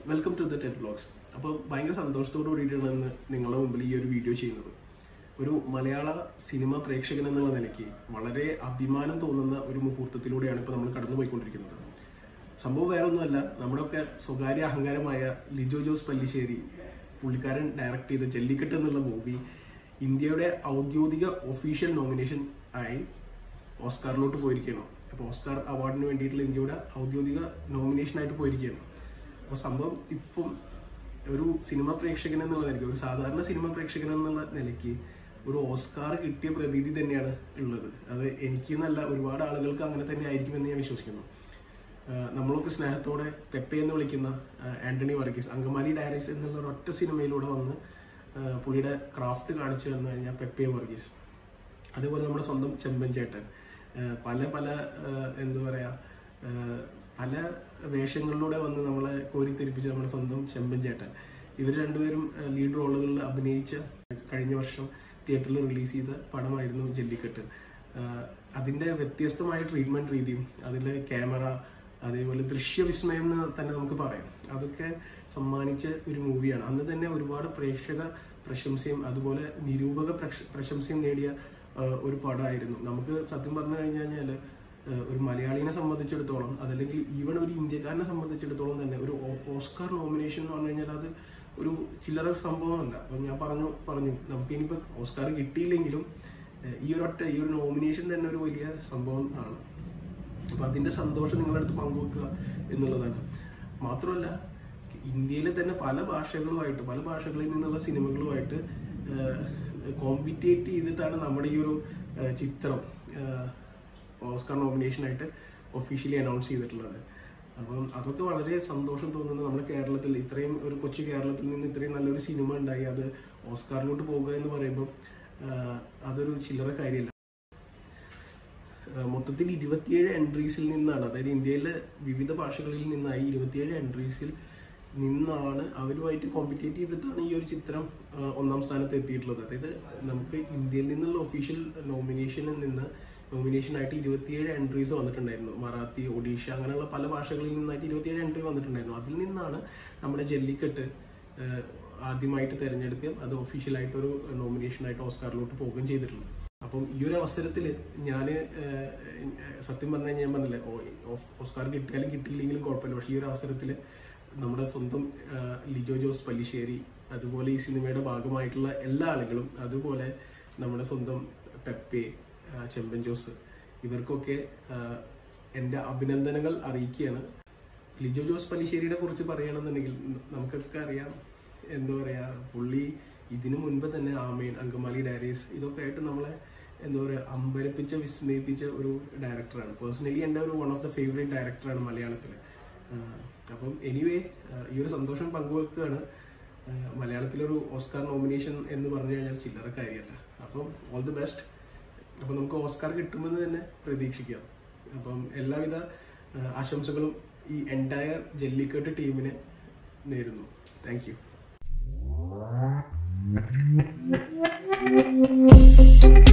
welcome to the ten vlogs അപ്പോൾ ഭയങ്കര സന്തോഷത്തോടു കൂടിയിട്ടാണ് ഇന്ന് നിങ്ങളുടെ മുമ്പിൽ ഈ ഒരു വീഡിയോ ചെയ്യുന്നത് ഒരു മലയാള സിനിമ പ്രേക്ഷകൻ എന്നുള്ള നിലയ്ക്ക് വളരെ അഭിമാനം തോന്നുന്ന ഒരു മുഹൂർത്തത്തിലൂടെയാണ് ഇപ്പോൾ നമ്മൾ കടന്നു പോയിക്കൊണ്ടിരിക്കുന്നത് സംഭവം വേറെ ഒന്നുമല്ല നമ്മുടെയൊക്കെ സ്വകാര്യ അഹങ്കാരമായ ലിജോ ജോസ് പല്ലിശ്ശേരി പുള്ളിക്കാരൻ ഡയറക്ട് ചെയ്ത ജല്ലിക്കെട്ട് എന്നുള്ള മൂവി ഇന്ത്യയുടെ ഔദ്യോഗിക ഒഫീഷ്യൽ നോമിനേഷൻ ആയി ഓസ്കാറിലോട്ട് പോയിരിക്കുകയാണ് അപ്പോൾ ഓസ്കാർ അവാർഡിന് വേണ്ടിയിട്ടുള്ള ഇന്ത്യയുടെ ഔദ്യോഗിക നോമിനേഷൻ ആയിട്ട് പോയിരിക്കുകയാണ് അപ്പോൾ സംഭവം ഇപ്പം ഒരു സിനിമ പ്രേക്ഷകൻ എന്നുള്ള നിലയ്ക്ക് ഒരു സാധാരണ സിനിമ പ്രേക്ഷകൻ എന്നുള്ള നിലയ്ക്ക് ഒരു ഓസ്കാർ കിട്ടിയ പ്രതീതി തന്നെയാണ് ഉള്ളത് അത് എനിക്ക് എന്നല്ല ഒരുപാട് ആളുകൾക്ക് അങ്ങനെ തന്നെ ആയിരിക്കുമെന്ന് ഞാൻ വിശ്വസിക്കുന്നു ആഹ് നമ്മളൊക്കെ സ്നേഹത്തോടെ പെപ്പെ എന്ന് വിളിക്കുന്ന ആഹ് ആന്റണി വർഗീസ് അങ്കമാലി ഡയറീസ് എന്നുള്ള ഒരൊറ്റ സിനിമയിലൂടെ വന്ന് ആഹ് പുള്ളിയുടെ ക്രാഫ്റ്റ് കാണിച്ചു തന്നു കഴിഞ്ഞാൽ പെപ്പെ വർഗീസ് അതേപോലെ നമ്മുടെ സ്വന്തം ചെമ്പൻ ചേട്ടൻ ആഹ് പല പല ആഹ് എന്താ പറയാ ആഹ് പല വേഷങ്ങളിലൂടെ വന്ന് നമ്മളെ കോരിത്തെരിപ്പിച്ച നമ്മുടെ സ്വന്തം ചെമ്പൻ ചേട്ടൻ ഇവർ രണ്ടുപേരും ലീഡ് റോളുകളിൽ അഭിനയിച്ച കഴിഞ്ഞ വർഷം തിയേറ്ററിൽ റിലീസ് ചെയ്ത പടമായിരുന്നു ജല്ലിക്കെട്ട് ആഹ് അതിന്റെ വ്യത്യസ്തമായ ട്രീറ്റ്മെന്റ് രീതിയും അതിലെ ക്യാമറ അതേപോലെ ദൃശ്യവിസ്മയം എന്ന് തന്നെ നമുക്ക് പറയാം അതൊക്കെ സമ്മാനിച്ച ഒരു മൂവിയാണ് അന്ന് തന്നെ ഒരുപാട് പ്രേക്ഷക പ്രശംസയും അതുപോലെ നിരൂപക പ്രശ- പ്രശംസയും നേടിയ ആഹ് ഒരു പടമായിരുന്നു നമുക്ക് സത്യം പറഞ്ഞു കഴിഞ്ഞു കഴിഞ്ഞാല് ആഹ് ഒരു മലയാളിനെ സംബന്ധിച്ചിടത്തോളം അതല്ലെങ്കിൽ ഈവൻ ഒരു ഇന്ത്യക്കാരനെ സംബന്ധിച്ചിടത്തോളം തന്നെ ഒരു ഓ- ഓസ്കാർ നോമിനേഷൻ എന്ന് പറഞ്ഞു കഴിഞ്ഞാൽ അത് ഒരു ചില്ലറ സംഭവമല്ല അപ്പം ഞാൻ പറഞ്ഞു പറഞ്ഞു നമുക്ക് ഇനിയിപ്പോൾ ഓസ്കാർ കിട്ടിയില്ലെങ്കിലും ഏഹ് ഈ ഒരു ഒറ്റ ഈ ഒരു നോമിനേഷൻ തന്നെ ഒരു വലിയ സംഭവം ആണ് അപ്പൊ അതിന്റെ സന്തോഷം നിങ്ങളുടെ അടുത്ത് പങ്കുവെക്കുക എന്നുള്ളതാണ് മാത്രമല്ല ഇന്ത്യയിലെ തന്നെ പല ഭാഷകളുമായിട്ട് പല ഭാഷകളിൽ നിന്നുള്ള സിനിമകളുമായിട്ട് കോമ്പറ്റേറ്റ് ചെയ്തിട്ടാണ് നമ്മുടെ ഈ ഒരു ഏഹ് ചിത്രം ഏഹ് ഓസ്കാർ നോമിനേഷനായിട്ട് ഒഫീഷ്യലി അനൗൺസ് ചെയ്തിട്ടുള്ളത് അപ്പം അതൊക്കെ വളരെ സന്തോഷം തോന്നുന്നു നമ്മുടെ കേരളത്തിൽ ഇത്രയും ഒരു കൊച്ചു കേരളത്തിൽ നിന്ന് ഇത്രയും നല്ലൊരു സിനിമ ഉണ്ടായി അത് ഓസ്കാറിലോട്ട് പോകുക എന്ന് പറയുമ്പോൾ ആഹ് അതൊരു ചില്ലറ കാര്യമല്ല ആഹ് മൊത്തത്തിൽ ഇരുപത്തിയേഴ് എൻട്രീസിൽ നിന്നാണ് അതായത് ഇന്ത്യയിലെ വിവിധ ഭാഷകളിൽ നിന്നായി ഇരുപത്തിയേഴ് എൻട്രീസിൽ നിന്നാണ് അവരുമായിട്ട് കോമ്പറ്റേറ്റ് ചെയ്തിട്ടാണ് ഈ ഒരു ചിത്രം ആഹ് ഒന്നാം സ്ഥാനത്ത് എത്തിയിട്ടുള്ളത് അതായത് നമുക്ക് ഇന്ത്യയിൽ നിന്നുള്ള ഒഫീഷ്യൽ നോമിനേഷനിൽ നിന്ന് നോമിനേഷൻ ആയിട്ട് ഇരുപത്തിയേഴ് എൻട്രീസ് വന്നിട്ടുണ്ടായിരുന്നു മറാത്തി ഒഡീഷ അങ്ങനെയുള്ള പല ഭാഷകളിൽ നിന്നായിട്ട് ഇരുപത്തിയേഴ് എൻട്രി വന്നിട്ടുണ്ടായിരുന്നു അതിൽ നിന്നാണ് നമ്മുടെ ജല്ലിക്കെട്ട് ആഹ് ആദ്യമായിട്ട് തിരഞ്ഞെടുക്കുകയും അത് ഒഫീഷ്യലായിട്ട് ഒരു നോമിനേഷൻ ആയിട്ട് ഓസ്കാറിലോട്ട് പോവുകയും ചെയ്തിട്ടുള്ളത് അപ്പം ഈ ഒരു അവസരത്തിൽ ഞാൻ സത്യം പറഞ്ഞു കഴിഞ്ഞാൽ ഞാൻ പറഞ്ഞില്ലേ ഓ- ഓഫ്- ഓസ്കാർ കിട്ടിയാലും കിട്ടിയില്ലെങ്കിലും കുഴപ്പമില്ല പക്ഷേ ഈ ഒരു അവസരത്തിൽ നമ്മുടെ സ്വന്തം ആ, ലിജോ ജോസ് പല്ലിശ്ശേരി അതുപോലെ ഈ സിനിമയുടെ ഭാഗമായിട്ടുള്ള എല്ലാ ആളുകളും അതുപോലെ നമ്മുടെ സ്വന്തം പെപ്പെ ആ, ചെമ്പൻ ജോസ് ഇവർക്കൊക്കെ ആ, എൻ്റെ അഭിനന്ദനങ്ങൾ അറിയിക്കുകയാണ് ലിജോ ജോസ് പല്ലിശ്ശേരിയെ കുറിച്ച് പറയുകയാണെന്നുണ്ടെങ്കിൽ നമുക്കൊക്കെ അറിയാം എന്താ പറയാ പുള്ളി ഇതിനു മുൻപ് തന്നെ ആമേൻ അങ്കമാലി ഡയറീസ് ഇതൊക്കെ ആയിട്ട് നമ്മളെ എന്താ പറയാ അമ്പരപ്പിച്ച വിസ്മയിപ്പിച്ച ഒരു ഡയറക്ടറാണ് പേഴ്സണലി എൻ്റെ ഒരു വൺ ഓഫ് ദ ഫേവറേറ്റ് ഡയറക്ടറാണ് മലയാളത്തിൽ അപ്പം എനിവേ ഈ ഒരു സന്തോഷം പങ്കുവെക്കുകയാണ് ആഹ് മലയാളത്തിലൊരു ഓസ്കാർ നോമിനേഷൻ എന്ന് പറഞ്ഞു കഴിഞ്ഞാൽ ചില്ലറ കാര്യമല്ല അപ്പം ഓൾ ദി ബെസ്റ്റ് അപ്പം നമുക്ക് ഓസ്കാർ കിട്ടുമെന്ന് തന്നെ പ്രതീക്ഷിക്കാം അപ്പം എല്ലാവിധ ആഹ് ആശംസകളും ഈ എൻറ്റയർ ജല്ലിക്കെട്ട് ടീമിന് നേരുന്നു താങ്ക് യു